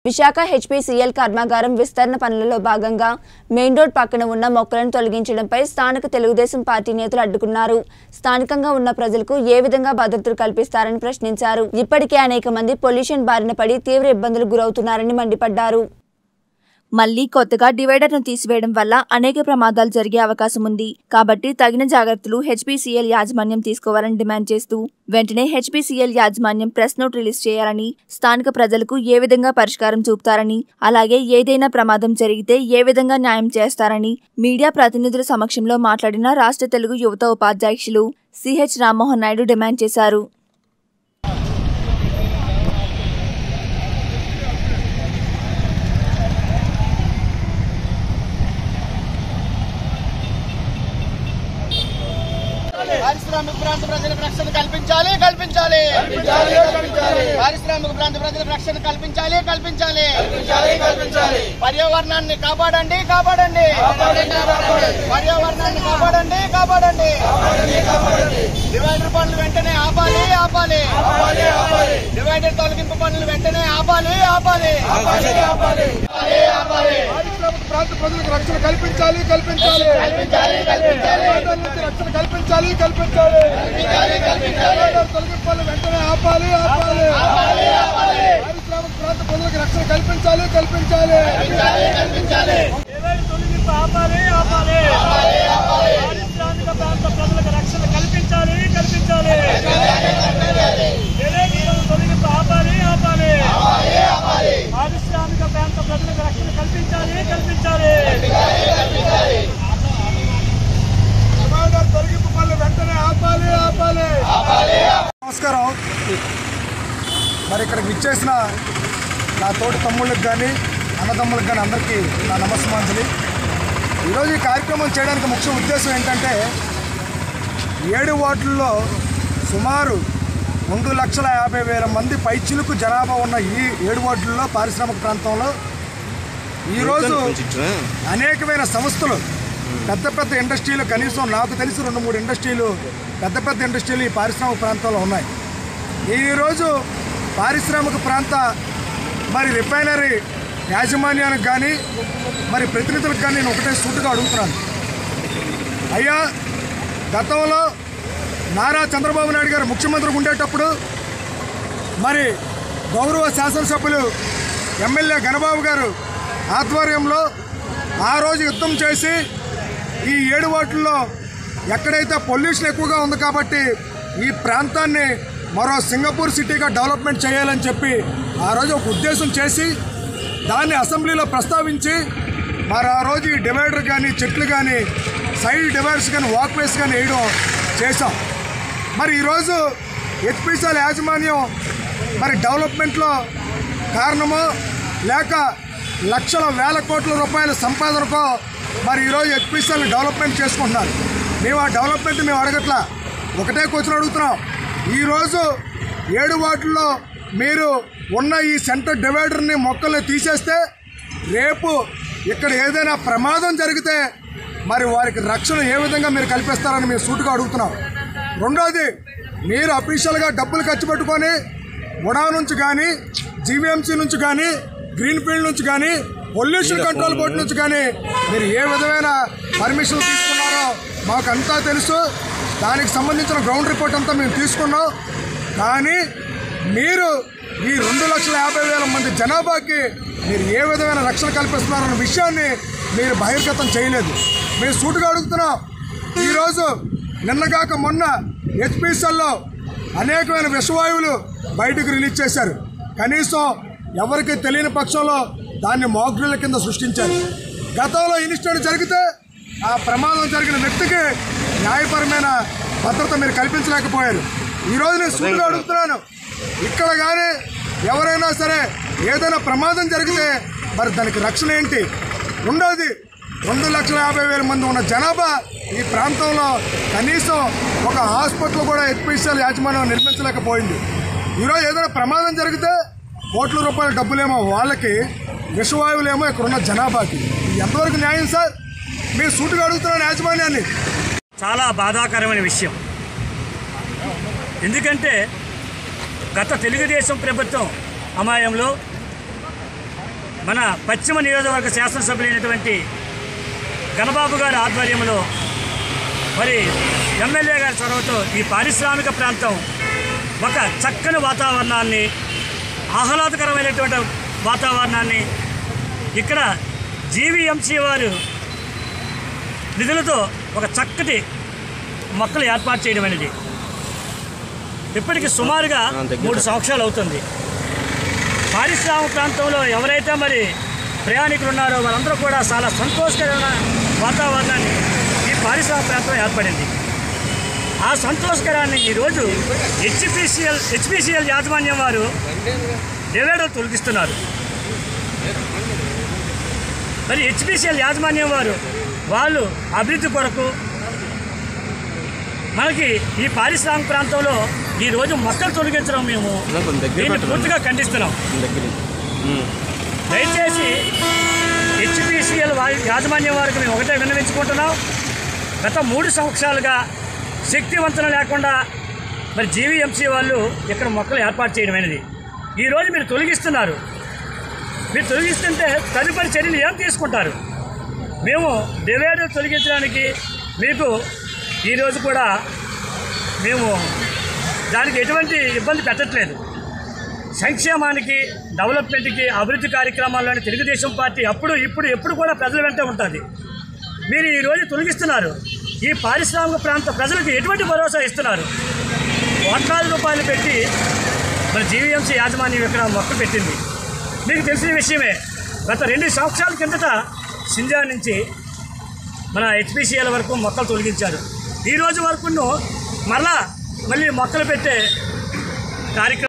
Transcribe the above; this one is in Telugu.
విశాఖ హెచ్పీసీఎల్ కర్మాగారం విస్తరణ పనులలో భాగంగా మెయిన్ రోడ్ పక్కన ఉన్న మొక్కలను తొలగించడంపై స్థానిక తెలుగుదేశం పార్టీ నేతలు అడ్డుకున్నారు స్థానికంగా ఉన్న ప్రజలకు ఏ విధంగా భద్రతలు కల్పిస్తారని ప్రశ్నించారు ఇప్పటికే అనేక మంది పొల్యూషన్ బారిన పడి తీవ్ర ఇబ్బందులు గురవుతున్నారని మండిపడ్డారు మళ్లీ కొత్తగా డివైడర్ను తీసివేయడం వల్ల అనేక ప్రమాదాలు జరిగే అవకాశం ఉంది కాబట్టి తగిన జాగ్రత్తలు హెచ్పీసీఎల్ యాజమాన్యం తీసుకోవాలని డిమాండ్ చేస్తూ వెంటనే హెచ్పీసీఎల్ యాజమాన్యం ప్రెస్ నోట్ రిలీజ్ చేయాలని స్థానిక ప్రజలకు ఏ విధంగా పరిష్కారం చూపుతారని అలాగే ఏదైనా ప్రమాదం జరిగితే ఏ విధంగా న్యాయం చేస్తారని మీడియా ప్రతినిధుల సమక్షంలో మాట్లాడిన రాష్ట్ర తెలుగు యువత ఉపాధ్యక్షులు సిహెచ్ రామ్మోహన్ నాయుడు డిమాండ్ చేశారు పారిశ్రామిక ప్రాంత ప్రజలకు రక్షణ కల్పించాలి కల్పించాలి పారిశ్రామిక ప్రాంత ప్రజలకు రక్షణ కల్పించాలి కల్పించాలి పర్యావరణాన్ని కాపాడండి కాపాడండి పర్యావరణాన్ని కాపాడండి కాపాడండి డివైడర్ పనులు వెంటనే ఆపాలి ఆపాలి డివైడర్ తొలగింపు పనులు వెంటనే ఆపాలి ఆపాలి పారిశ్రామిక ప్రాంత ప్రజలకు రక్షణ కల్పించాలి కల్పించాలి డివైడర్ నుంచి రక్షణ కల్పించాలి కల్పించాలి డివైడర్ తొలగింపాలు వెంటనే ఆపాలి ఆపాలి పారిశ్రామిక ప్రాంత ప్రజలకు రక్షణ కల్పించాలి కల్పించాలి డివైడ్ తొలగింపు ఆపాలి ఆపాలి పారిశ్రామిక ప్రాంత ప్రజలకు రక్షణ కల్పించాలి కల్పించాలి డివైడ్ తొలగింపు ఆపాలి ఆపాలి పారిశ్రామిక ప్రాంత ప్రజలకు రక్షణ కల్పించాలి కల్పించాలి డివైడర్ తొలగింపు పనులు వెంటనే ఆపాలి ఆపాలి నమస్కారం మరి ఇక్కడికి విచ్చేసిన నా తోటి తమ్ముళ్ళకి కానీ అన్నదమ్ములకు కానీ అందరికీ నా నమస్మాంజలి ఈరోజు ఈ కార్యక్రమం చేయడానికి ముఖ్య ఉద్దేశం ఏంటంటే ఏడు వార్డుల్లో సుమారు రెండు లక్షల యాభై వేల మంది పైచిలుకు జనాభా ఉన్న ఈ ఏడు వార్డుల్లో పారిశ్రామిక ప్రాంతంలో ఈరోజు అనేకమైన సంస్థలు పెద్ద పెద్ద ఇండస్ట్రీలు కనీసం నాకు తెలిసి రెండు మూడు ఇండస్ట్రీలు పెద్ద పెద్ద ఇండస్ట్రీలు ఈ పారిశ్రామిక ప్రాంతంలో ఉన్నాయి ఈరోజు పారిశ్రామిక ప్రాంత మరి రిఫైనరీ యాజమాన్యానికి కానీ మరి ప్రతినిధులకు కానీ నేను ఒకటే సూటుగా అడుగుతున్నాను అయ్యా గతంలో నారా చంద్రబాబు నాయుడు గారు ముఖ్యమంత్రిగా ఉండేటప్పుడు మరి గౌరవ శాసనసభ్యులు ఎమ్మెల్యే గణబాబు గారు ఆధ్వర్యంలో ఆ రోజు యుద్ధం చేసి ఈ ఏడు వాటిల్లో ఎక్కడైతే పొల్యూషన్ ఎక్కువగా ఉంది కాబట్టి ఈ ప్రాంతాన్ని మరో సింగపూర్ సిటీగా డెవలప్మెంట్ చేయాలని చెప్పి ఆ రోజు ఒక ఉద్దేశం చేసి దాన్ని అసెంబ్లీలో ప్రస్తావించి మరి ఆ రోజు ఈ డివైడర్ కానీ చెట్లు కానీ సైడ్ డివైడర్స్ కానీ వాక్వేస్ కానీ వేయడం చేశాం మరి ఈరోజు హెచ్పిసిఎల్ యాజమాన్యం మరి డెవలప్మెంట్లో కారణమో లేక లక్షల వేల కోట్ల రూపాయల సంపాదనకో మరి ఈరోజు హెచ్పిసిఎల్ డెవలప్మెంట్ చేసుకుంటున్నారు మేము ఆ డెవలప్మెంట్ మేము అడగట్లా ఒకటే క్వశ్చన్ అడుగుతున్నాం ఈరోజు ఏడు వాటిల్లో మీరు ఉన్న ఈ సెంటర్ డివైడర్ని మొక్కల్ని తీసేస్తే రేపు ఇక్కడ ఏదైనా ప్రమాదం జరిగితే మరి వారికి రక్షణ ఏ విధంగా మీరు కల్పిస్తారని మేము సూటుగా అడుగుతున్నాం రెండోది మీరు అఫీషియల్గా డబ్బులు ఖర్చు పెట్టుకొని ఉడా నుంచి కానీ జీవీఎంసీ నుంచి కానీ గ్రీన్ ఫీల్డ్ నుంచి కానీ పొల్యూషన్ కంట్రోల్ బోర్డు నుంచి కానీ మీరు ఏ విధమైన పర్మిషన్ తీసుకున్నారో మాకంతా తెలుసు దానికి సంబంధించిన గ్రౌండ్ రిపోర్ట్ అంతా మేము తీసుకున్నాం కానీ మీరు ఈ రెండు లక్షల యాభై వేల మంది జనాభాకి మీరు ఏ విధమైన రక్షణ కల్పిస్తున్నారన్న విషయాన్ని మీరు బహిర్గతం చేయలేదు మేము సూటుగా అడుగుతున్నాం ఈరోజు నిన్నగాక మొన్న హెచ్పిఎస్ఎల్లో అనేకమైన విషవాయువులు బయటకు రిలీజ్ చేశారు కనీసం ఎవరికి తెలియని పక్షంలో దాన్ని మాగ్రిల కింద సృష్టించారు గతంలో ఇన్సిడెంట్ జరిగితే ఆ ప్రమాదం జరిగిన వ్యక్తికి న్యాయపరమైన భద్రత మీరు కల్పించలేకపోయారు ఈరోజు నేను సూటుగా అడుగుతున్నాను ఇక్కడ కానీ ఎవరైనా సరే ఏదైనా ప్రమాదం జరిగితే మరి దానికి రక్షణ ఏంటి రెండవది రెండు లక్షల యాభై వేల మంది ఉన్న జనాభా ఈ ప్రాంతంలో కనీసం ఒక హాస్పిటల్ కూడా హెచ్పిసిఎల్ యాజమాన్యం నిర్మించలేకపోయింది ఈరోజు ఏదైనా ప్రమాదం జరిగితే కోట్ల రూపాయల డబ్బులేమో వాళ్ళకి విషవాయువులేమో ఇక్కడ ఉన్న జనాభాకి ఇది ఎంతవరకు న్యాయం సార్ మీరు సూటుగా అడుగుతున్నాను యాజమాన్యాన్ని చాలా బాధాకరమైన విషయం ఎందుకంటే గత తెలుగుదేశం ప్రభుత్వం అమాయంలో మన పశ్చిమ నియోజకవర్గ శాసనసభ్యులైనటువంటి గణబాబు గారి ఆధ్వర్యంలో మరి ఎమ్మెల్యే గారి చొరవతో ఈ పారిశ్రామిక ప్రాంతం ఒక చక్కని వాతావరణాన్ని ఆహ్లాదకరమైనటువంటి వాతావరణాన్ని ఇక్కడ జీవీఎంసీ వారు నిధులతో ఒక చక్కటి మొక్కలు ఏర్పాటు చేయడం అనేది ఇప్పటికి సుమారుగా మూడు సంవత్సరాలు అవుతుంది పారిశ్రామిక ప్రాంతంలో ఎవరైతే మరి ప్రయాణికులు ఉన్నారో వాళ్ళందరూ కూడా చాలా సంతోషకరమైన వాతావరణాన్ని ఈ పారిశ్రామిక ప్రాంతం ఏర్పడింది ఆ సంతోషకరాన్ని ఈరోజు హెచ్పిసిఎల్ హెచ్పిసిఎల్ యాజమాన్యం వారు డివైడర్ తొలగిస్తున్నారు మరి హెచ్పిసిఎల్ యాజమాన్యం వారు వాళ్ళు అభివృద్ధి కొరకు మనకి ఈ పారిశ్రామిక ప్రాంతంలో ఈ రోజు మొక్కలు తొలగించడం మేము దీన్ని పూర్తిగా ఖండిస్తున్నాం దయచేసి హెచ్పిసిఎల్ యాజమాన్యం వారికి మేము ఒకటే విన్నవించుకుంటున్నాం గత మూడు సంవత్సరాలుగా శక్తివంతన లేకుండా మరి జీవీఎంసీ వాళ్ళు ఇక్కడ మొక్కలు ఏర్పాటు చేయడం అనేది ఈరోజు మీరు తొలగిస్తున్నారు మీరు తొలగిస్తుంటే తదుపరి చర్యలు ఏం తీసుకుంటారు మేము డివైడర్ తొలగించడానికి మీకు ఈరోజు కూడా మేము దానికి ఎటువంటి ఇబ్బంది పెట్టట్లేదు సంక్షేమానికి డెవలప్మెంట్కి అభివృద్ధి కార్యక్రమాల్లోని తెలుగుదేశం పార్టీ అప్పుడు ఇప్పుడు ఎప్పుడు కూడా ప్రజల వెంట ఉంటుంది మీరు ఈరోజు తొలగిస్తున్నారు ఈ పారిశ్రామిక ప్రాంత ప్రజలకు ఎటువంటి భరోసా ఇస్తున్నారు కోట్లాది రూపాయలు పెట్టి మన జీవీఎంసీ యాజమాన్యం ఇక్కడ మొక్క పెట్టింది మీకు తెలిసిన విషయమే గత రెండు సంవత్సరాల కిందట సింజా నుంచి మన హెచ్పిసిఎల్ వరకు మొక్కలు తొలగించారు ఈ రోజు వరకును మరలా మళ్ళీ మొక్కలు పెట్టే కార్యక్రమం